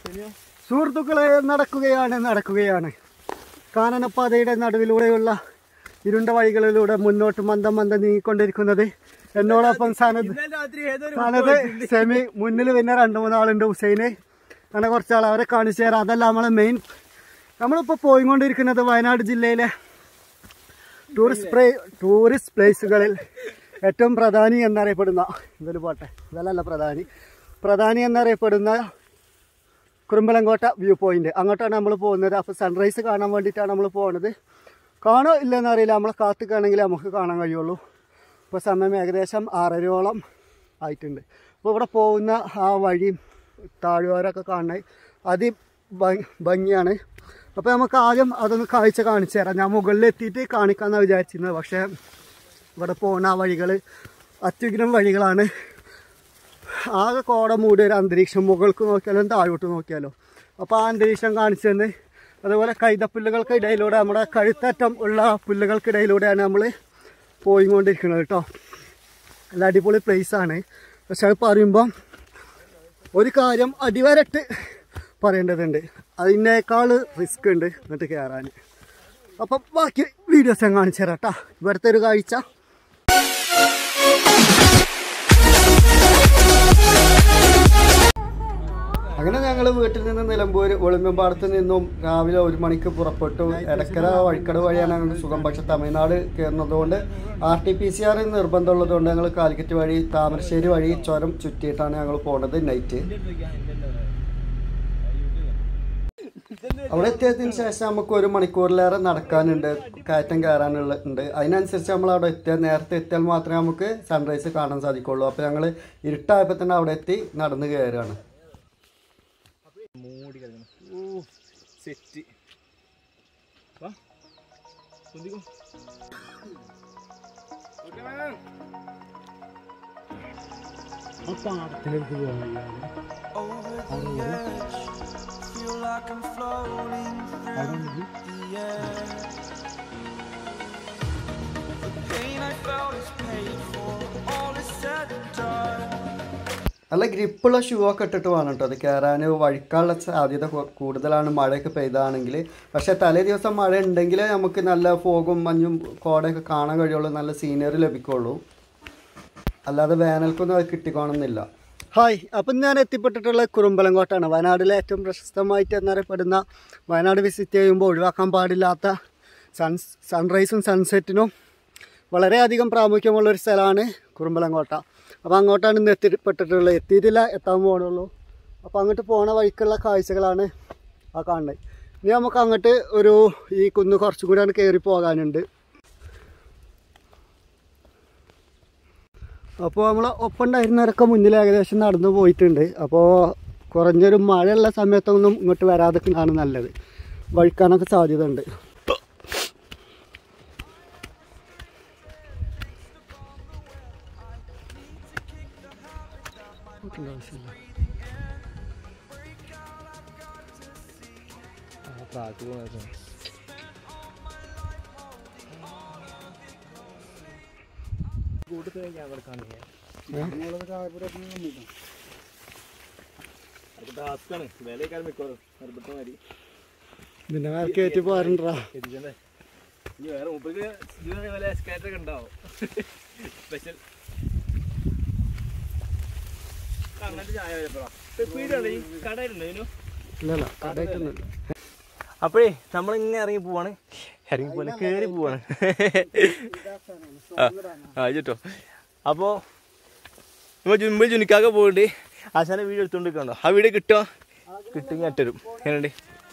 സുഹൃത്തുക്കളെ നടക്കുകയാണ് നടക്കുകയാണ് കാനനപ്പാതയുടെ നടുവിലൂടെയുള്ള ഇരുണ്ട വഴികളിലൂടെ മുന്നോട്ട് മന്ദം മന്ദം നീങ്ങിക്കൊണ്ടിരിക്കുന്നത് എന്നോടൊപ്പം സനത് രാത്രി ഏതൊരു സനത് സെമി മുന്നിൽ പിന്നെ രണ്ട് മൂന്നാളുണ്ട് ഹുസൈന് അങ്ങനെ കുറച്ചാൾ അവരെ കാണിച്ചു തരാം അതല്ല നമ്മളെ മെയിൻ നമ്മളിപ്പോൾ പോയിക്കൊണ്ടിരിക്കുന്നത് വയനാട് ജില്ലയിലെ ടൂറിസ്റ്റ് പ്ലേ ടൂറിസ്റ്റ് പ്ലേസുകളിൽ ഏറ്റവും പ്രധാനി എന്നറിയപ്പെടുന്ന ഇതൊരു പോട്ടെ ഇതല്ല പ്രധാനി പ്രധാനി എന്നറിയപ്പെടുന്ന കുറുമ്പലങ്കോട്ട വ്യൂ പോയിന്റ് അങ്ങോട്ടാണ് നമ്മൾ പോകുന്നത് അപ്പോൾ സൺറൈസ് കാണാൻ വേണ്ടിയിട്ടാണ് നമ്മൾ പോകുന്നത് കാണോ ഇല്ലെന്ന് അറിയില്ല നമ്മളെ കാത്തുക്കാണെങ്കിൽ നമുക്ക് കാണാൻ കഴിയുള്ളൂ ഇപ്പോൾ സമയം ഏകദേശം ആറരയോളം ആയിട്ടുണ്ട് അപ്പോൾ ഇവിടെ പോകുന്ന ആ വഴിയും താഴ്വാരമൊക്കെ കാണാൻ അതി ഭംഗി- ഭംഗിയാണ് അപ്പോൾ നമുക്ക് ആദ്യം അതൊന്ന് കാഴ്ച കാണിച്ചു തരാം ഞാൻ മുകളിൽ എത്തിയിട്ട് കാണിക്കാമെന്നാണ് വിചാരിച്ചിരുന്നത് പക്ഷേ ഇവിടെ പോകുന്ന ആ വഴികൾ അത്യുഗ്രം വഴികളാണ് ആകെ കോട മൂടിയ ഒരു അന്തരീക്ഷം മുകൾക്ക് നോക്കിയാലും താഴോട്ട് നോക്കിയാലോ അപ്പോൾ ആ അന്തരീക്ഷം കാണിച്ചു തന്നെ അതുപോലെ കൈതപ്പുല്ലുകൾക്ക് ഇടയിലൂടെ നമ്മുടെ കഴുത്തറ്റം ഉള്ള പുല്ലുകൾക്കിടയിലൂടെയാണ് നമ്മൾ പോയിക്കൊണ്ടിരിക്കുന്നത് കേട്ടോ നല്ല അടിപൊളി place ആണ് പക്ഷെ അത് പറയുമ്പം ഒരു കാര്യം അടിവരട്ട് പറയേണ്ടതുണ്ട് അതിനേക്കാൾ റിസ്ക് ഉണ്ട് എന്നിട്ട് കയറാൻ അപ്പം ബാക്കി വീഡിയോസ് ഞാൻ കാണിച്ചു തരാം കേട്ടോ ഇവിടുത്തെ ഒരു കാഴ്ച അങ്ങനെ ഞങ്ങൾ വീട്ടിൽ നിന്ന് നിലമ്പൂർ ഒളിമ്പമ്പാടത്ത് നിന്നും രാവിലെ ഒരു മണിക്ക് പുറപ്പെട്ടു എടക്കര വഴിക്കട് വഴിയാണ് ഞങ്ങൾക്ക് സുഖം പക്ഷെ തമിഴ്നാട് കയറുന്നതുകൊണ്ട് R T P C R നിർബന്ധമുള്ളതുകൊണ്ട് ഞങ്ങൾ കാലിക്കറ്റ് വഴി താമരശ്ശേരി വഴി ചുരം ചുറ്റിയിട്ടാണ് ഞങ്ങൾ പോണത് നൈറ്റ് അവിടെ എത്തിയതിന് ശേഷം നമുക്ക് ഒരു മണിക്കൂറിലേറെ നടക്കാനുണ്ട് കയറ്റം കയറാനുള്ള ഉണ്ട് അതിനനുസരിച്ച് നമ്മൾ അവിടെ എത്തിയാൽ നേരത്തെ എത്തിയാൽ മാത്രമേ നമുക്ക് സൺറൈസ് കാണാൻ സാധിക്കുള്ളൂ അപ്പോൾ ഞങ്ങൾ ഇരുട്ടായപ്പോൾ തന്നെ അവിടെ എത്തി നടന്ന് കയറുകയാണ് മൂടി കിടക്കണം ഓ സെറ്റ് വാ പൊന്തിക്കോ ആ പാടത്തിലേക്ക് പോകാൻ over the edge. Feel like I'm floating through the air. The pain I felt is paid for. All is said and done. നല്ല ഗ്രിപ്പുള്ള ഷൂ ഒക്കെ ഇട്ടിട്ട് വേണം കേട്ടോ അത് കയറാൻ വഴിക്കാനുള്ള സാധ്യത കൂ- കൂടുതലാണ് മഴയൊക്കെ പെയ്താണെങ്കിൽ പക്ഷേ തലേ ദിവസം മഴ ഉണ്ടെങ്കിൽ നമുക്ക് നല്ല ഫോഗും മഞ്ഞും കോടയൊക്കെ കാണാൻ കഴിയുള്ളൂ നല്ല സീനറി ലഭിക്കുള്ളൂ അല്ലാതെ വേനൽക്കൊന്നും അത് കിട്ടിക്കോണമെന്നില്ല ഹായ് അപ്പം ഞാൻ എത്തിപ്പെട്ടിട്ടുള്ള കുറുമ്പലങ്കോട്ടാണ് വയനാട്ടിലെ ഏറ്റവും പ്രശസ്തമായിട്ട് എന്നറിയപ്പെടുന്ന വയനാട് വിസിറ്റ് ചെയ്യുമ്പോൾ ഒഴിവാക്കാൻ പാടില്ലാത്ത സൺസ് സൺറൈസും സൺസെറ്റിനും വളരെയധികം പ്രാമുഖ്യമുള്ള ഒരു സ്ഥലമാണ് കുറുമ്പലങ്കോട്ട അപ്പോൾ അങ്ങോട്ടാണ് ഇന്ന് എത്തിപ്പെട്ടിട്ടുള്ളത് എത്തിയിട്ടില്ല എത്താൻ പോകണുള്ളൂ അപ്പോൾ അങ്ങോട്ട് പോണ വഴിക്കുള്ള കാഴ്ചകളാണ് ആ കാണുന്നത് ഇനി നമുക്ക് അങ്ങോട്ട് ഒരു ഈ കുന്ന് കുറച്ചും കൂടിയാണ് കയറി പോകാനുണ്ട് അപ്പോൾ നമ്മൾ ഒപ്പം ഉണ്ടായിരുന്നവരൊക്കെ മുന്നിൽ ഏകദേശം നടന്നു പോയിട്ടുണ്ട് അപ്പോൾ കുറഞ്ഞൊരു മഴയുള്ള സമയത്തൊന്നും ഇങ്ങോട്ട് വരാതൊക്കെയാണ് നല്ലത് വഴിക്കാനൊക്കെ സാധ്യത ഉണ്ട് കാറ്റ് പോകുന്ന കൂട്ടത്തിൽ ക്യാമറ കാണുക ടാസ്ക്കാണ് വിലയേക്കാൾ മിക്കവാറും നിർബന്ധം മതി പിന്നെ വേറെ കയറ്റി പോരണ്ടാ എത്തിച്ചണ്ടേ ഇനി വേറെ മുപ്പത് വില എസ്കാറ്റർ ഒക്കെ ഉണ്ടാവും സ്പെഷ്യൽ അങ്ങനത്തെ ചായ വരപ്പെടാം പീടിയുണ്ട് ഈ കടയിലുണ്ട് ഇതിനു ഇല്ലല്ല കടയിട്ടൊന്നുമില്ല അപ്പോഴേ നമ്മളിങ്ങനെ ഇറങ്ങി പോവാണ് ഇറങ്ങി പോലെ കയറി പോവാണ് ആ ചേട്ടോ അപ്പോൾ നമ്മൾ ജുമ്പ് ജുനിക്കാക്ക പോയിട്ട് ആശാനെ വീഡിയോ എടുത്തുകൊണ്ട് നിൽക്കണ്ടോ ആ വീഡിയോ കിട്ടുമോ കിട്ടുമെങ്കിൽ അട്ടരും എങ്ങനെയുണ്ട്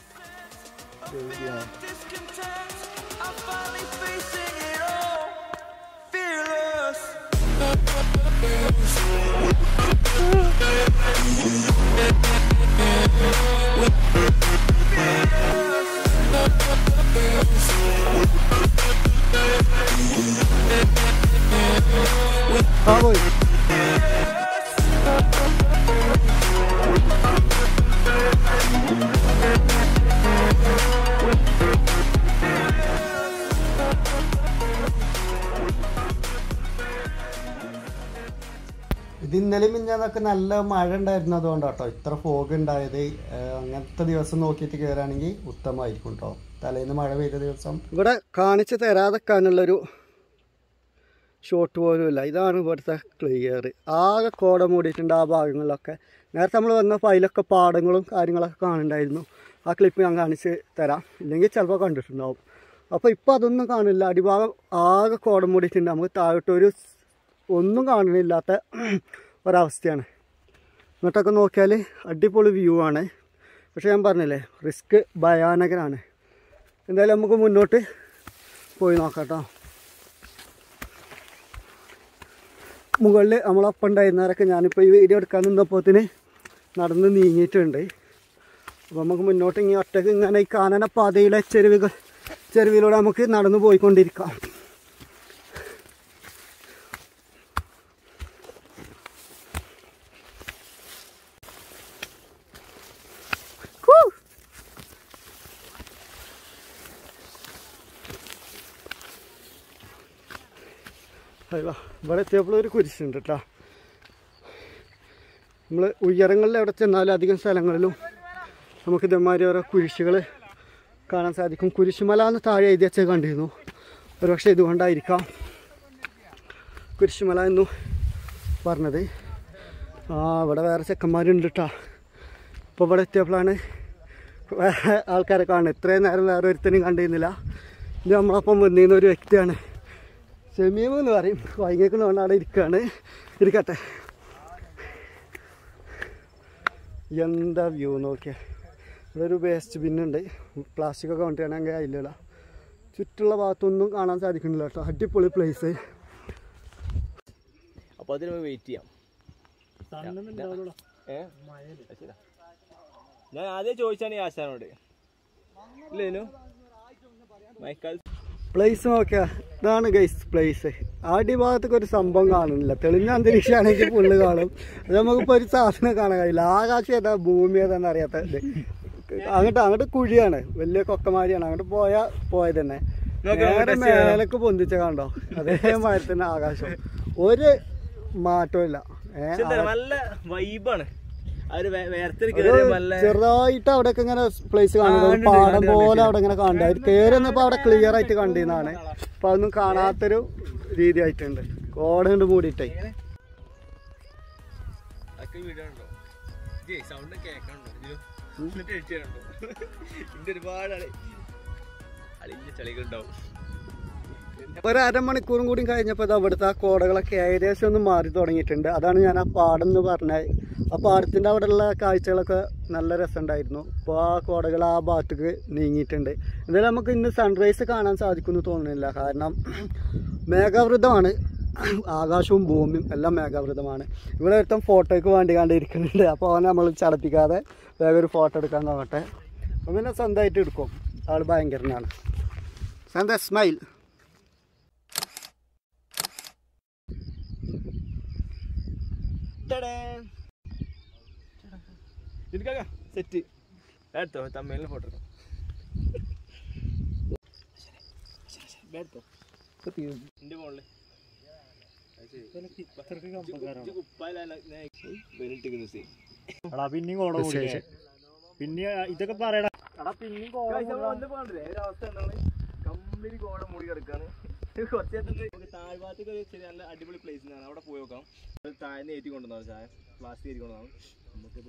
Discontent. I'm finally facing it all. Fearless. ആ പോയി ഇന്നലെ മിഞ്ഞാന്നൊക്കെ നല്ല മഴ ഉണ്ടായിരുന്നു അതുകൊണ്ട് കേട്ടോ ഇത്ര ഫോഗ് ഉണ്ടായത് ഏഹ് അങ്ങനത്തെ ദിവസം നോക്കിയിട്ട് കയറുകയാണെങ്കിൽ ഉത്തമമായിരിക്കും കേട്ടോ തലേന്ന് മഴ പെയ്ത ദിവസം ഇവിടെ കാണിച്ചു തരാതെക്കാനുള്ളൊരു ഷോട്ട് പോലും ഇല്ല ഇതാണ് ഇവിടുത്തെ ക്ലിയർ ആകെ കോട മൂടിയിട്ടുണ്ട് ആ ഭാഗങ്ങളിലൊക്കെ നേരത്തെ നമ്മൾ വന്നപ്പോൾ അതിലൊക്കെ പാടങ്ങളും കാര്യങ്ങളൊക്കെ കാണുന്നുണ്ടായിരുന്നു ആ ക്ലിപ്പ് ഞാൻ കാണിച്ച് തരാം ഇല്ലെങ്കിൽ ചിലപ്പോൾ കണ്ടിട്ടുണ്ടാവും അപ്പോൾ ഇപ്പോൾ അതൊന്നും കാണില്ല അടിഭാഗം ആകെ കോട മൂടിയിട്ടുണ്ട് നമുക്ക് താഴോട്ടൊരു ഒന്നും കാണുന്നില്ലാത്ത ഒരവസ്ഥയാണ് ഇങ്ങോട്ടൊക്കെ നോക്കിയാൽ അടിപൊളി വ്യൂ ആണ് പക്ഷേ ഞാൻ പറഞ്ഞില്ലേ റിസ്ക് ഭയാനകരാണ് എന്തായാലും നമുക്ക് മുന്നോട്ട് പോയി നോക്കാം കേട്ടോ മുകളിൽ നമ്മളൊപ്പം ഉണ്ടായിരുന്നവരൊക്കെ ഞാനിപ്പോൾ ഈ വീഡിയോ എടുക്കാൻ നിന്നപ്പോത്തിന് നടന്ന് നീങ്ങിയിട്ടുണ്ട് അപ്പോൾ നമുക്ക് മുന്നോട്ട് ഇങ്ങനെ ഒറ്റക്ക് ഇങ്ങനെ ഈ കാനന പാതയിലെ ചെരുവുകൾ ചെരുവിലൂടെ നമുക്ക് നടന്നു പോയിക്കൊണ്ടിരിക്കാം ഹൂ. അയ്യോ ഇവിടെ എത്തിയപ്പോൾ ഒരു കുരിശുണ്ട് കേട്ടോ നമ്മൾ ഉയരങ്ങളിൽ എവിടെ ചെന്നാലും അധികം സ്ഥലങ്ങളിലും നമുക്ക് ഇതേമാതിരി ഓരോ കുരിശുകൾ കാണാൻ സാധിക്കും കുരിശുമല എന്ന് താഴെ എഴുതി വെച്ചത് കണ്ടിരുന്നു ഒരുപക്ഷെ ഇതുകൊണ്ടായിരിക്കാം കുരിശുമല എന്നു പറഞ്ഞത് ആ ഇവിടെ വേറെ ചെക്കന്മാരുണ്ട് കേട്ടോ ഇപ്പോൾ ഇവിടെ എത്തിയപ്പോഴാണ് വേറെ ആൾക്കാരെ കാണുന്നത് ഇത്രയും നേരം വേറെ ഒരുത്തനും കണ്ടിരുന്നില്ല ഇത് നമ്മളൊപ്പം വന്നിരുന്ന ഒരു വ്യക്തിയാണ് ഷമീം എന്ന് പറയും വൈകിക്കുന്നതുകൊണ്ട് അവിടെ ഇരിക്കുകയാണ് ഇരിക്കട്ടെ എന്താ വ്യൂ നോക്കിയാൽ ഇവിടെ ഒരു വേസ്റ്റ് ബിന്നുണ്ട് പ്ലാസ്റ്റിക് ഒക്കെ കൊണ്ടുവരണമെങ്കിൽ അതില്ല ചുറ്റുള്ള ഭാഗത്തൊന്നും കാണാൻ സാധിക്കുന്നില്ല കേട്ടോ അടിപൊളി പ്ലേസ് അപ്പോൾ അതിന് നമുക്ക് വെയിറ്റ് ചെയ്യാം ഏ അത് ശരിയാ. ഞാൻ ആദ്യം ചോദിച്ചാണ് ഈ ആശാനോട് ഇല്ലേനു മയക്കാൽ പ്ലേസ് നോക്കിയാ ഇതാണ് ഗൈസ് പ്ലേസ് അടിഭാഗത്തൊക്കെ ഒരു സംഭവം കാണുന്നില്ല തെളിഞ്ഞ അന്തരീക്ഷമാണെങ്കിൽ ഫുള്ള് കാണും അത് നമുക്കിപ്പോൾ ഒരു സാധനം കാണാൻ കഴിയില്ല ആകാശം ഏതാ ഭൂമി ഏതാന്ന് അറിയാത്ത ഇത് അങ്ങോട്ട് അങ്ങോട്ട് കുഴിയാണ് വലിയ കൊക്കമാരിയാണ് അങ്ങോട്ട് പോയാ പോയത് തന്നെ നോക്ക് നേരെ test ചെയ്യാം. മേലേക്ക് പൊന്തിച്ച കണ്ടോ അതേമാതിരി തന്നെ ആകാശം ഒരു മാറ്റവും ഇല്ല ഏഹ് പക്ഷെ എന്താ നല്ല വൈബാണ് ആ ഒരു വേ- വേർത്തിൽ ഒരു കയറി നല്ല ചെറുതായിട്ട് അവിടെയൊക്കെ ഇങ്ങനെ പ്ലേസ് ആ, കാണുന്നത് ഉണ്ട്, പാടം കണ്ട് പോലെ കണ്ട് അവിടെ ഇങ്ങനെ കണ്ടത് കയറുന്നപ്പോ അവിടെ ക്ലിയർ ആയിട്ട് കണ്ടിരുന്നതാണ് അപ്പൊ അതൊന്നും കാണാത്തൊരു രീതി ആയിട്ടുണ്ട് കോടണ്ട് മൂടിയിട്ടേ അതൊക്കെ വീഡിയോ ഉണ്ടോ സൗണ്ട് കേൾക്കണുണ്ടോ ഇതിലോ എന്നിട്ട് എഡിറ്റ് ചെയ്യണുണ്ടോ ഇതിന്റെ ഒരുപാട് അളി അളിഞ്ഞ ചളികളുണ്ടാവും ഒരു അരമണിക്കൂറും കൂടി കഴിഞ്ഞപ്പോൾ അവിടുത്തെ ആ കോടകളൊക്കെ ഏകദേശം ഒന്ന് മാറി തുടങ്ങിയിട്ടുണ്ട് അതാണ് ഞാൻ ആ പാടം എന്ന് പറഞ്ഞത് ആ പാടത്തിൻ്റെ അവിടെയുള്ള കാഴ്ചകളൊക്കെ നല്ല രസമുണ്ടായിരുന്നു അപ്പോൾ ആ കോടകൾ ആ ഭാഗത്തേക്ക് നീങ്ങിയിട്ടുണ്ട് എന്തായാലും നമുക്ക് ഇന്ന് സൺറൈസ് കാണാൻ സാധിക്കുമെന്ന് തോന്നുന്നില്ല കാരണം മേഘാവൃതമാണ് ആകാശവും ഭൂമിയും എല്ലാം മേഘാവൃതമാണ് ഇവിടെ ഒരുത്തം ഫോട്ടോയ്ക്ക് വേണ്ടി കണ്ടിരിക്കുന്നുണ്ട് അപ്പോൾ അവനെ നമ്മൾ ചടപ്പിക്കാതെ വേഗം ഒരു ഫോട്ടോ എടുക്കാൻ നോക്കട്ടെ അപ്പം പിന്നെ സ്വന്തമായിട്ട് എടുക്കും ആൾ ഭയങ്കരനാണ് സ്വന്തം സ്മൈൽ എനിക്കാ സെറ്റ് എടുത്തോ തമ്മേലിന് ഫോട്ടോ എടുക്കാം എടുത്തോ എന്റെ ഫോണില് എടാ പിന്നെയും കോട കൂടിയേ പിന്നെ ഇതൊക്കെ പറയടാ എടാ പിന്നെയും കോട കംപ്ലീറ്റ് കോട മൂടി കിടക്കാണ് കുറച്ച് നേരത്തെ താഴ്ഭാഗത്തേക്ക് ഒരു ചെറിയ നല്ല അടിപൊളി പ്ലേസ് ആണ് അവിടെ പോയി നോക്കാം അത് താഴ്ന്ന് ഏറ്റി കൊണ്ടുവന്നാണ് ചായ പ്ലാസ്റ്റിക് ഏറ്റി കൊണ്ടുവന്നാണ് നമുക്കത്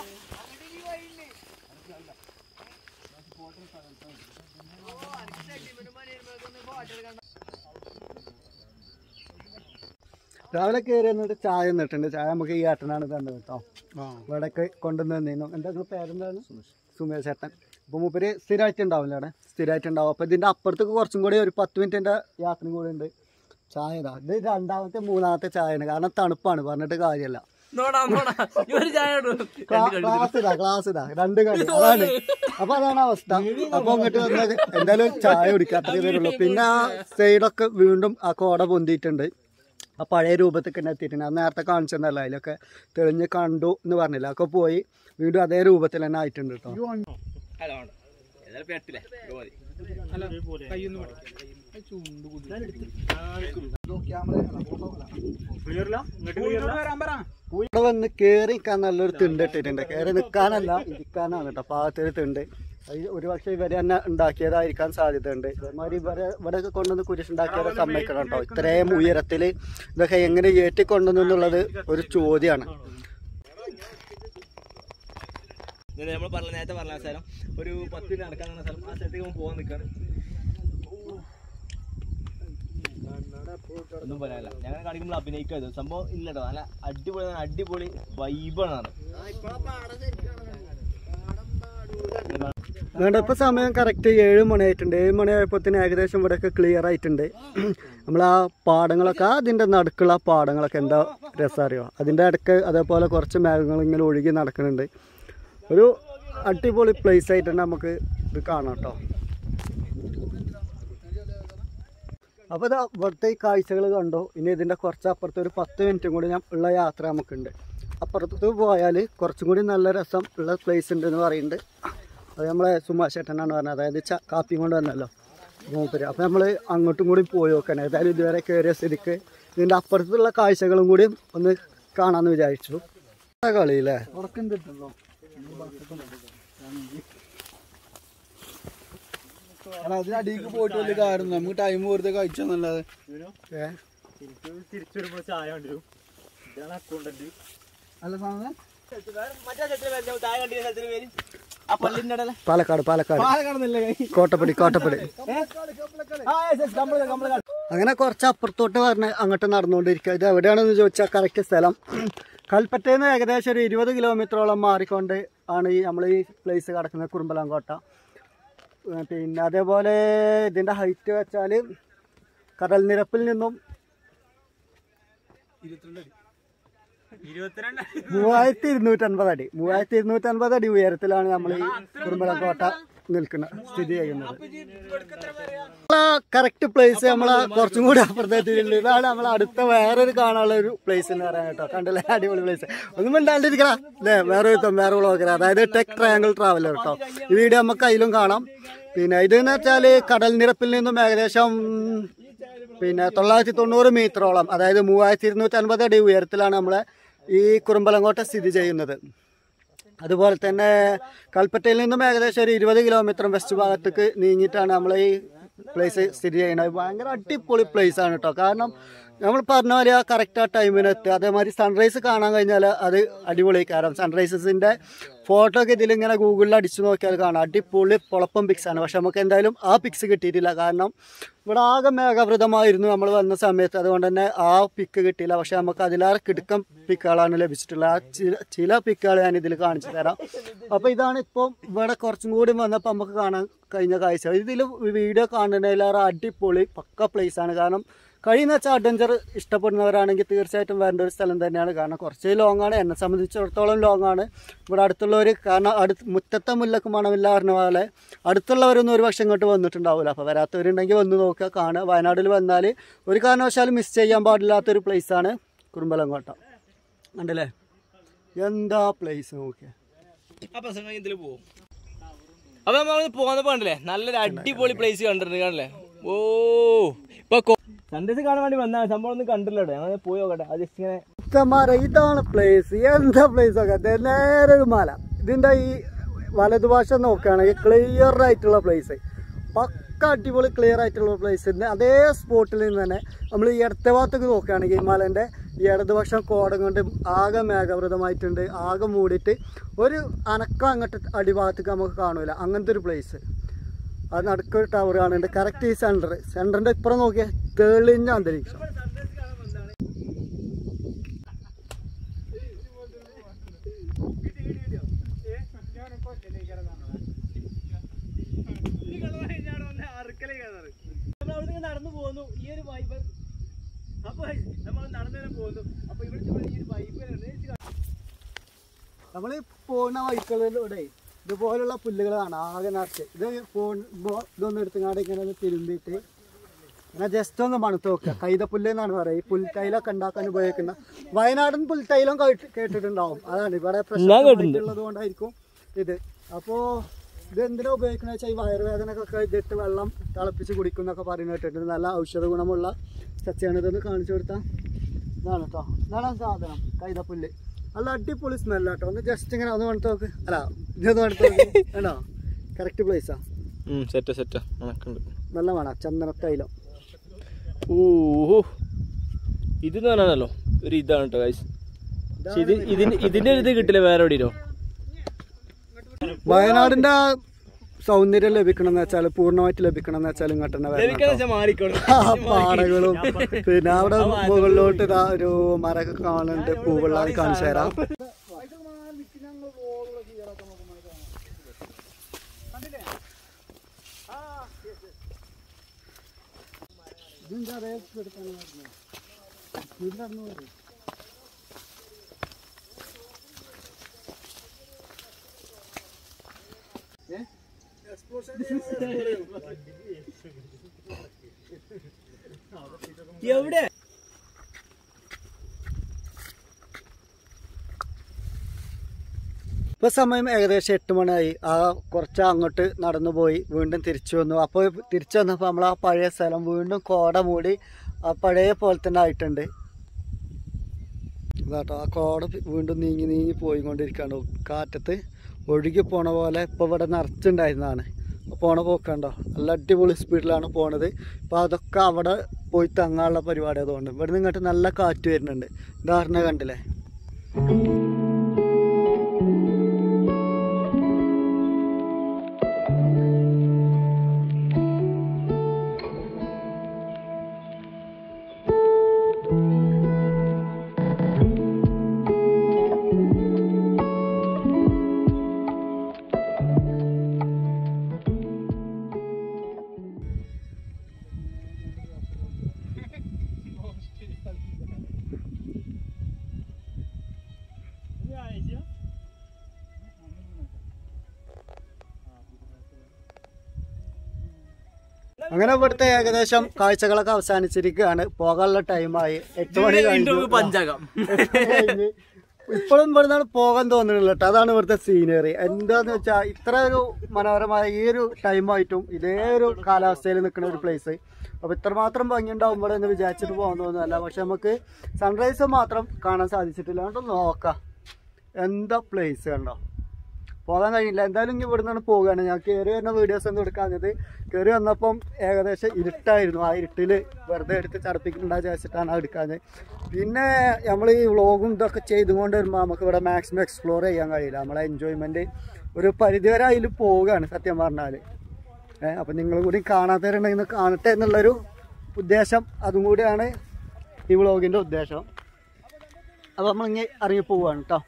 രാവിലെ കയറി എന്നിട്ട് ചായ നിട്ടുണ്ട് ചായ നമുക്ക് ഈ ഏട്ടനാണ് തന്നത് കേട്ടോ ഇവിടേക്ക് കൊണ്ടുവന്ന് തന്നിരുന്നു എന്താ നിങ്ങളുടെ പേരെന്താണ് സുമേഷ് ചേട്ടൻ അപ്പോൾ മൂപ്പര് സ്ഥിരമായിട്ട് ഉണ്ടാവില്ല അവിടെ സ്ഥിരമായിട്ട് ഉണ്ടാവും അപ്പോൾ ഇതിൻ്റെ അപ്പുറത്തേക്ക് കുറച്ചും കൂടി ഒരു പത്ത് മിനിറ്റിൻ്റെ യാത്രയും കൂടി ഉണ്ട് ചായ ഇതാ ഇത് രണ്ടാമത്തെ മൂന്നാമത്തെ ചായയാണ് കാരണം തണുപ്പാണ് പറഞ്ഞിട്ട് കാര്യമല്ല നോടാ നോടാ ഈ ഒരു ചായ ഇടൂ. ക്ലാസ് ഇതാ ക്ലാസ് ഇതാ രണ്ട് കളി അതാണ് അപ്പൊ അതാണ് അവസ്ഥ അപ്പൊ അങ്ങോട്ട് വന്നത് എന്തായാലും ചായ കുടിക്കാത്ത വരുള്ളൂ പിന്നെ ആ സൈഡൊക്കെ വീണ്ടും ആ കോട പൊന്തിയിട്ടുണ്ട് ആ പഴയ രൂപത്തേക്ക് തന്നെ എത്തിയിട്ടുണ്ട് അത് നേരത്തെ കാണിച്ചെന്നല്ല അതിലൊക്കെ തെളിഞ്ഞ് കണ്ടു എന്ന് പറഞ്ഞില്ല ഒക്കെ പോയി വീണ്ടും അതേ രൂപത്തിൽ തന്നെ ആയിട്ടുണ്ട് കേട്ടോ അല്ല വേണ്ട ഏതായാലും പെട്ടില്ലേ ഇത് മതി ക്ലിയറില്ല ഇങ്ങോട്ട് ക്ലിയറില്ല ഇവിടെ വന്ന് കേറി നിൽക്കാൻ നല്ലൊരു തിണ്ട് ഇട്ടിട്ടുണ്ട് കയറി നിൽക്കാനല്ല ഇരിക്കാനാണ് കേട്ടോ പാകത്തൊരു തിണ്ട് അത് ഒരുപക്ഷെ ഇവര് തന്നെ ഉണ്ടാക്കിയതായിരിക്കാൻ സാധ്യതയുണ്ട് ഇതേമാതിരി ഇവരെ ഇവിടെയൊക്കെ കൊണ്ടുവന്ന് കുരിശുണ്ടാക്കിയവരെ സമ്മതിക്കണം കേട്ടോ ഇത്രയും ഉയരത്തിൽ ഇതൊക്കെ എങ്ങനെ ഏറ്റിക്കൊണ്ടുവന്നു എന്നുള്ളത് ഒരു ചോദ്യമാണ് നമ്മൾ പറഞ്ഞ നേരത്തെ പറഞ്ഞ സ്ഥലം ഒരു പത്ത് മിനിറ്റ് നടക്കാൻ നിന്ന സ്ഥലം ആ സ്ഥലത്തേക്ക് നമ്മൾ പോകാൻ നിൽക്കാണ് ഒന്നും പറയാനില്ല ഞങ്ങൾ കാണിക്കുമ്പോൾ അഭിനയിക്കാത് സംഭവം ഇല്ല കേട്ടോ നല്ല അടിപൊളി അടിപൊളി വൈബാണ് വേണ്ട ഇപ്പൊ സമയം കറക്റ്റ് ഏഴ് മണിയായിട്ടുണ്ട് ഏഴ് മണിയായപ്പോഴത്തേന് ഏകദേശം ഇവിടെയൊക്കെ ക്ലിയർ ആയിട്ടുണ്ട് നമ്മൾ ആ പാടങ്ങളൊക്കെ അതിൻ്റെ നടുക്കുള്ള ആ പാടങ്ങളൊക്കെ എന്താ രസം അറിയോ അതിൻ്റെ ഇടയ്ക്ക് അതേപോലെ കുറച്ച് മേഘങ്ങൾ ഇങ്ങനെ ഒഴുകി നടക്കുന്നുണ്ട് ഒരു അടിപൊളി പ്ലേസ് ആയിട്ട് തന്നെ നമുക്ക് ഇത് കാണാം കേട്ടോ അപ്പോൾ ഇതാ ഇവിടുത്തെ ഈ കാഴ്ചകൾ കണ്ടു ഇനി ഇതിൻ്റെ കുറച്ച് അപ്പുറത്ത് ഒരു പത്ത് മിനിറ്റും കൂടി ഞാൻ ഉള്ള യാത്ര നമുക്കുണ്ട് അപ്പുറത്ത് പോയാൽ കുറച്ചും കൂടി നല്ല രസം ഉള്ള പ്ലേസ് ഉണ്ട് എന്ന് പറയുന്നുണ്ട് അത് നമ്മളെ സുമാഷ് ചേട്ടനാണ് പറഞ്ഞത് അതായത് ച കാപ്പിയും കൊണ്ട് വന്നല്ലോ മൂപ്പര് അപ്പോൾ നമ്മൾ അങ്ങോട്ടും കൂടി പോയി നോക്കണം ഏതായാലും ഇതുവരെ കയറിയ സ്ഥിതിക്ക് ഇതിൻ്റെ അപ്പുറത്തുള്ള കാഴ്ചകളും കൂടി ഒന്ന് കാണാമെന്ന് വിചാരിച്ചു ആ കളിയില്ലേ ഉറക്കം കിട്ടുള്ളൂ അതിനടിക്ക് പോയിട്ട് വലിയ കാര്യം നമുക്ക് ടൈം വെറുതെ കഴിച്ചെന്നല്ലാതെ ഏ തിരിച്ചു വരുമ്പോൾ ചായ കൊണ്ടുവരും ഇതാണ് അക്കൗണ്ടന്റ് അല്ല സാധനം മറ്റേ സ്ഥലത്തിന് താഴെ കണ്ടിയ സ്ഥലത്തിന് പേര് ആ പള്ളിൻ്റെ ഇടയിലെ പാലക്കാട് പാലക്കാട് കാണുന്നില്ലേ കോട്ടപ്പടി കോട്ടപ്പടി അങ്ങനെ കുറച്ച് അപ്പുറത്തോട്ട് പറഞ്ഞ് അങ്ങോട്ട് നടന്നുകൊണ്ടിരിക്കുക ഇത് എവിടെയാണെന്ന് ചോദിച്ചാൽ കറക്റ്റ് സ്ഥലം കൽപ്പറ്റയിൽ നിന്ന് ഏകദേശം ഒരു ഇരുപത് കിലോമീറ്ററോളം മാറിക്കൊണ്ട് ആണ് ഈ നമ്മൾ ഈ പ്ലേസ് കിടക്കുന്നത് കുറുമ്പലാങ്കോട്ട ഏർ പിന്നെ അതേപോലെ ഇതിൻ്റെ ഹൈറ്റ് വെച്ചാൽ കടൽ നിരപ്പിൽ നിന്നും ഇരുപത്തിരണ്ട് മൂവായിരത്തി ഇരുന്നൂറ്റൻപത് അടി മൂവായിരത്തി ഇരുന്നൂറ്റൻപത് അടി ഉയരത്തിലാണ് നമ്മൾ ഈ കുറുമ്പലക്കോട്ട നിൽക്കുന്നത് സ്ഥിതി ചെയ്യുന്നത് കറക്റ്റ് പ്ലേസ് നമ്മളെ കുറച്ചും കൂടി അപ്പുറത്തെത്തിയിട്ടുണ്ട് ഇതാണ് നമ്മളെ അടുത്ത വേറൊരു കാണാനുള്ള ഒരു പ്ലേസ് എന്ന് പറയാൻ കേട്ടോ കണ്ടില്ലേ അടിപൊളി പ്ലേസ് ഒന്നും മിണ്ടാണ്ടിരിക്കണ അല്ലേ വേറെ ഒരു വേറെ വ്ളോഗർ അതായത് ടെക് ട്രയാങ്കിൾ ട്രാവലർ കേട്ടോ ഈ വീഡിയോ നമുക്ക് അതിലും കാണാം പിന്നെ ഇതെന്ന് വെച്ചാൽ കടൽ നിരപ്പിൽ നിന്നും ഏകദേശം പിന്നെ തൊള്ളായിരത്തി തൊണ്ണൂറ് മീറ്ററോളം അതായത് മൂവായിരത്തി ഇരുന്നൂറ്റി അൻപത് അടി ഉയരത്തിലാണ് നമ്മളെ ഈ കുറുമ്പലങ്കോട്ട സ്ഥിതി ചെയ്യുന്നത് അതുപോലെ തന്നെ കൽപ്പറ്റയിൽ നിന്നും ഏകദേശം ഒരു ഇരുപത് കിലോമീറ്റർ വെസ്റ്റ് ഭാഗത്തേക്ക് നീങ്ങിയിട്ടാണ് നമ്മൾ ഈ പ്ലേസ് സ്ഥിതി ചെയ്യുന്നത് ഭയങ്കര അടിപൊളി പ്ലേസ് ആണ് കേട്ടോ കാരണം നമ്മൾ പറഞ്ഞ പോലെ ആ കറക്റ്റ് ആ ടൈമിന് എത്തുക അതേമാതിരി സൺറൈസ് കാണാൻ കഴിഞ്ഞാൽ അത് അടിപൊളി കാരണം സൺറൈസസിൻ്റെ ഫോട്ടോ ഒക്കെ ഇതിലിങ്ങനെ ഗൂഗിളിൽ അടിച്ചു നോക്കിയാൽ കാണാം അടിപൊളി പൊളപ്പം പിക്സ് ആണ് പക്ഷെ നമുക്ക് എന്തായാലും ആ പിക്സ് കിട്ടിയിട്ടില്ല കാരണം ഇവിടെ ആകെ മേഘാവൃതമായിരുന്നു നമ്മൾ വന്ന സമയത്ത് അതുകൊണ്ട് തന്നെ ആ പിക്ക് കിട്ടിയില്ല പക്ഷെ നമുക്ക് അതിലേറെ കിടുക്കം പിക്കുകളാണ് ലഭിച്ചിട്ടുള്ളത് ആ ചില ചില പിക്കുകൾ ഞാൻ ഇതിൽ കാണിച്ചു തരാം അപ്പോൾ ഇതാണ് ഇപ്പം ഇവിടെ കുറച്ചും കൂടി വന്നപ്പോൾ നമുക്ക് കാണാൻ കഴിഞ്ഞ കാഴ്ച ഇതിൽ വീഡിയോ കാണുന്നതിലേറെ അടിപൊളി പക്ക പ്ലേസ് ആണ് കാരണം കഴിയുന്ന വെച്ചാൽ അഡ്വഞ്ചർ ഇഷ്ടപ്പെടുന്നവരാണെങ്കിൽ തീർച്ചയായിട്ടും വരേണ്ട ഒരു സ്ഥലം തന്നെയാണ് കാരണം കുറച്ച് ലോങ് ആണ് എന്നെ സംബന്ധിച്ചിടത്തോളം ലോങ് ആണ് ഇവിടെ അടുത്തുള്ളവർ കാരണം അടുത്ത് മുറ്റത്തെ മുല്ലക്ക് മണമില്ല പറഞ്ഞ പോലെ അടുത്തുള്ളവരൊന്നും ഒരു പക്ഷെ ഇങ്ങോട്ട് വന്നിട്ടുണ്ടാവില്ല അപ്പോൾ വരാത്തവരുണ്ടെങ്കിൽ വന്ന് നോക്കുക കാണുക വയനാട്ടിൽ വന്നാൽ ഒരു കാരണവശാലും മിസ് ചെയ്യാൻ പാടില്ലാത്തൊരു പ്ലേസാണ് കുറുമ്പലങ്കോട്ട കണ്ടല്ലേ എന്താ പ്ലേസ് നോക്കിയാൽ ആ പ്രസംഗം ഇതിൽ പോകും അപ്പൊ നമ്മൾ പോകുന്നപ്പോ കണ്ടില്ലേ നല്ലൊരു അടിപൊളി പ്ലേസ് കണ്ടിട്ടുണ്ട് കണ്ടില്ലേ ഓ ഇപ്പൊ സൺഡേസ് കാണാൻ വേണ്ടി വന്ന സംഭവം ഒന്നും കണ്ടില്ല കേട്ടോ ഞങ്ങൾ പോയി നോക്കട്ടെ അത് ജസ്റ്റ് ഇങ്ങനെ ഉത്തമാര ഇതാണ് പ്ലേസ് എന്താ പ്ലേസ് ഒക്കെ ദേ നേരെ ഒരു മല ഇതിന്റെ ഈ വലതുഭാഷ നോക്കുകയാണെങ്കിൽ ക്ലിയർ ആയിട്ടുള്ള പ്ലേസ് പക്ക അടിപൊളി ക്ലിയർ ആയിട്ടുള്ള പ്ലേസ് അതേ സ്പോട്ടിൽ നിന്ന് തന്നെ നമ്മൾ ഈ ഇടത്തെ ഭാഗത്തേക്ക് നോക്കുകയാണെങ്കിൽ ഈ മലൻ്റെ ഈ ഇടതുപക്ഷം കോടം കൊണ്ട് ആകെ മേഘാവൃതമായിട്ടുണ്ട് ആകെ മൂടിയിട്ട് ഒരു അനക്കം അങ്ങോട്ട് അടിഭാഗത്തേക്ക് നമുക്ക് കാണൂല അങ്ങനത്തെ ഒരു പ്ലേസ് അത് നടുക്കൊരു ടവർ കാണുന്നുണ്ട് കറക്റ്റ് ഈ സെൻറ്റർ സെൻറ്ററിൻ്റെ ഇപ്പുറം നോക്കിയാൽ തെളിഞ്ഞ അന്തരീക്ഷം നടന്നു പോകുന്നു ഈ ഒരു വൈബ് അപ്പൊ നമ്മൾ നടന്നു പോകുന്നു അപ്പൊ ഇവിടെ ഈ ഒരു വൈബ് നമ്മൾ പോകുന്ന വൈക്കളിലൂടെ ഇതുപോലുള്ള പുല്ലുകളാണ് ആകെ നിറച്ച് ഇത് പോകുമ്പോൾ ഇതൊന്നും എടുത്തുങ്ങാണ്ട് ഇങ്ങനെ ഒന്ന് തിരുമ്പിയിട്ട് ഇങ്ങനെ ജസ്റ്റ് ഒന്ന് മണത്ത് നോക്കുക കൈതപ്പുല്ല് എന്നാണ് പറയുക ഈ പുൽത്തൈലൊക്കെ ഉണ്ടാക്കാൻ ഉപയോഗിക്കുന്ന വയനാടൻ പുൽത്തൈലം കേട്ട്- കേട്ടിട്ടുണ്ടാവും അതാണ് ഇവിടെ പ്രശ്നമുള്ളത് കൊണ്ടായിരിക്കും ഇത് അപ്പോൾ ഇത് എന്തിനാ ഉപയോഗിക്കുന്നത് വെച്ചാൽ ഈ വയറുവേദനക്കൊക്കെ ഇതിട്ട് വെള്ളം തിളപ്പിച്ച് കുടിക്കുന്നൊക്കെ പറയുന്നത് കേട്ടിട്ടുണ്ട് നല്ല ഔഷധ ഗുണമുള്ള സസ്യമാണ് ഇതൊന്ന് കാണിച്ചു കൊടുത്താൽ ഇതാണ് കേട്ടോ ഇതാണ് ആ സാധനം കൈതപ്പുല്ല് നല്ല അടിപൊളി സ്മെല്ല കേട്ടോ ഒന്ന് ജസ്റ്റ് ഇങ്ങനെ ഒന്ന് വേണിട്ട് നോക്ക് അല്ല ഇതൊന്ന് വേണിട്ട് നോക്ക് വേണോ കറക്റ്റ് പ്ലേസാ സെറ്റ് സെറ്റ് കണക്കുണ്ട് നല്ല വേണം ചന്ദനത്തൈലം ഓഹോ ഇത് എന്ന് പറഞ്ഞാലോ ഒരു ഇതാണ് കേട്ടോ ഗൈസ് ഇത് ഇതിന്റെ ഇതിന്റെ ഒരു ഇത് കിട്ടില്ല വേറെ എവിടെയോ വയനാടിന്റെ ആ സൗന്ദര്യം ലഭിക്കണം എന്ന് വെച്ചാൽ പൂർണ്ണമായിട്ട് ലഭിക്കണം എന്ന് വെച്ചാൽ ഇങ്ങോട്ട് തന്നെ വരണം കേട്ടോ. മാറിക്കോളും ആ പാടകളും പിന്നെ അവിടെ മുകളിലോട്ട് ഇതാ ഒരു മരമൊക്കെ കാണുന്നുണ്ട് പൂവെള്ള കാണിച്ചു തരാം എവിടെ ഇപ്പൊ സമയം ഏകദേശം എട്ട് മണിയായി ആ കുറച്ച് അങ്ങോട്ട് നടന്നു പോയി വീണ്ടും തിരിച്ചു വന്നു അപ്പോൾ തിരിച്ചു വന്നപ്പോൾ നമ്മൾ ആ പഴയ സ്ഥലം വീണ്ടും കോട മൂടി ആ പഴയ പോലെ തന്നെ ആയിട്ടുണ്ട് ഇതാട്ടോ ആ കോട വീണ്ടും നീങ്ങി നീങ്ങി പോയിക്കൊണ്ടിരിക്കുകയാണ് കാറ്റത്ത് ഒഴുകി പോണ പോലെ ഇപ്പോൾ ഇവിടെ നിറച്ചുണ്ടായിരുന്നതാണ് പോണ പോക്കണ്ടോ നല്ല അടിപൊളി സ്പീഡിലാണ് പോണത് അപ്പോൾ അതൊക്കെ അവിടെ പോയി തങ്ങാനുള്ള പരിപാടി അതുകൊണ്ട് ഇവിടെ നിന്ന് ഇങ്ങോട്ട് നല്ല കാറ്റ് വരുന്നുണ്ട് ഇതാറിനെ കണ്ടില്ലേ അങ്ങനെ ഇവിടുത്തെ ഏകദേശം കാഴ്ചകളൊക്കെ അവസാനിച്ചിരിക്കുകയാണ് പോകാനുള്ള ടൈമായി എട്ട് മണി കഴിഞ്ഞു പഞ്ചകം എട്ട് മണി കഴിഞ്ഞ് ഇപ്പോഴും ഇവിടുന്നാണ് പോകാൻ തോന്നുന്നില്ല കേട്ടോ അതാണ് ഇവിടുത്തെ സീനറി എന്താന്ന് വെച്ചാൽ ഇത്ര ഒരു മനോഹരമായ ഈ ഒരു ടൈമായിട്ടും ഇതേ ഒരു കാലാവസ്ഥയിൽ നിൽക്കുന്ന ഒരു പ്ലേസ് അപ്പൊ ഇത്രമാത്രം ഭംഗിയുണ്ടാവും ഇവിടെ എന്ന് വിചാരിച്ചിട്ട് പോകാൻ തോന്നുന്നതല്ല പക്ഷെ നമുക്ക് സൺറൈസ് മാത്രം കാണാൻ സാധിച്ചിട്ടില്ല അതുകൊണ്ട് നോക്കാം എന്താ പ്ലേസ് കണ്ടോ പോകാൻ കഴിയില്ല എന്തായാലും ഇനി ഇവിടെ നിന്നാണ് പോവുകയാണ് ഞാൻ കയറി വരുന്ന വീഡിയോസ് ഒന്നും എടുക്കാഞ്ഞത് കയറി വന്നപ്പം ഏകദേശം ഇരുട്ടായിരുന്നു ആ ഇരുട്ടിൽ വെറുതെ എടുത്ത് ചടപ്പിക്കുന്നുണ്ടാ വിചാരിച്ചിട്ടാണ് അത് എടുക്കാഞ്ഞത് പിന്നെ നമ്മൾ ഈ വ്ളോഗും ഇതൊക്കെ ചെയ്തുകൊണ്ട് വരുമ്പോൾ നമുക്ക് ഇവിടെ മാക്സിമം എക്സ്പ്ലോർ ചെയ്യാൻ കഴിയില്ല നമ്മളെ എൻജോയ്മെൻറ്റ് ഒരു പരിധിവരെ അതിൽ പോവുകയാണ് സത്യം പറഞ്ഞാൽ ഏഹ് അപ്പം നിങ്ങളും കൂടി കാണാത്തവരുണ്ടെങ്കിൽ കാണട്ടെ എന്നുള്ളൊരു ഉദ്ദേശം അതും കൂടിയാണ് ഈ വ്ളോഗിൻ്റെ ഉദ്ദേശം അപ്പോൾ നമ്മൾ ഇങ്ങനെ ഇറങ്ങി പോവുകയാണ് കേട്ടോ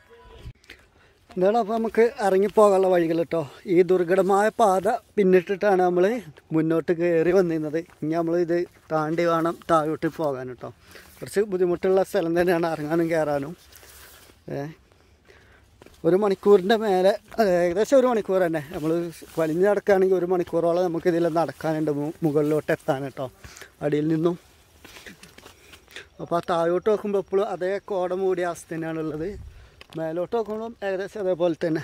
എന്താണ് അപ്പോൾ നമുക്ക് ഇറങ്ങിപ്പോകാനുള്ള വഴികൾ കേട്ടോ ഈ ദുർഘടമായ പാത പിന്നിട്ടിട്ടാണ് നമ്മൾ മുന്നോട്ട് കയറി വന്നിരുന്നത് ഇനി നമ്മൾ ഇത് താണ്ടി വേണം താഴോട്ട് പോകാൻ കേട്ടോ കുറച്ച് ബുദ്ധിമുട്ടുള്ള സ്ഥലം തന്നെയാണ് ഇറങ്ങാനും കയറാനും ഏ ഒരു മണിക്കൂറിൻ്റെ മേലെ അതെ, ഏകദേശം ഒരു മണിക്കൂർ തന്നെ നമ്മൾ വലിഞ്ഞ് നടക്കുകയാണെങ്കിൽ ഒരു മണിക്കൂറോളം നമുക്ക് ഇതിൽ നടക്കാനുണ്ട് മു- മുകളിലോട്ട് എത്താൻ കേട്ടോ അടിയിൽ നിന്നും അപ്പോൾ ആ താഴോട്ട് നോക്കുമ്പോൾ എപ്പോഴും അതേ കോട മൂടിയ അവസ്ഥ തന്നെയാണുള്ളത് മേലോട്ട് നോക്കുമ്പോഴും ഏകദേശം അതേപോലെ തന്നെ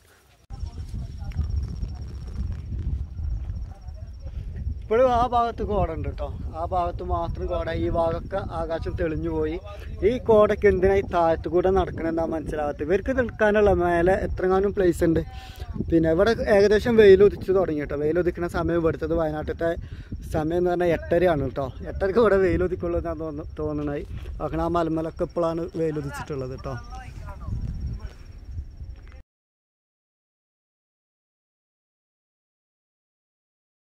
ഇപ്പോഴും ആ ഭാഗത്ത് കോട ഉണ്ട് കേട്ടോ ആ ഭാഗത്ത് മാത്രം കോട ഈ ഭാഗമൊക്കെ ആകാശം തെളിഞ്ഞു പോയി ഈ കോടയ്ക്ക് എന്തിനാ ഈ താഴത്ത് കൂടെ നടക്കണമെന്നാ മനസ്സിലാവാത്തത് ഇവർക്ക് നിൽക്കാനുള്ള മേലെ എത്രങ്ങാനും പ്ലേസ് ഉണ്ട് പിന്നെ ഇവിടെ ഏകദേശം വെയിൽ ഉദിച്ചു തുടങ്ങി കേട്ടോ വെയിൽ ഉദിക്കുന്ന സമയം ഇവിടുത്തത് വയനാട്ടിലത്തെ സമയം എന്ന് പറഞ്ഞാൽ എട്ടരയാണ് കേട്ടോ എട്ടരക്ക് ഇവിടെ വെയിൽ ഉദിക്കുള്ളൂ എന്നാണ് തോന്നുന്നു തോന്നണത് അങ്ങനെ ആ മലമലൊക്കെ ഇപ്പോഴാണ് വെയിൽ ഉദിച്ചിട്ടുള്ളത് കേട്ടോ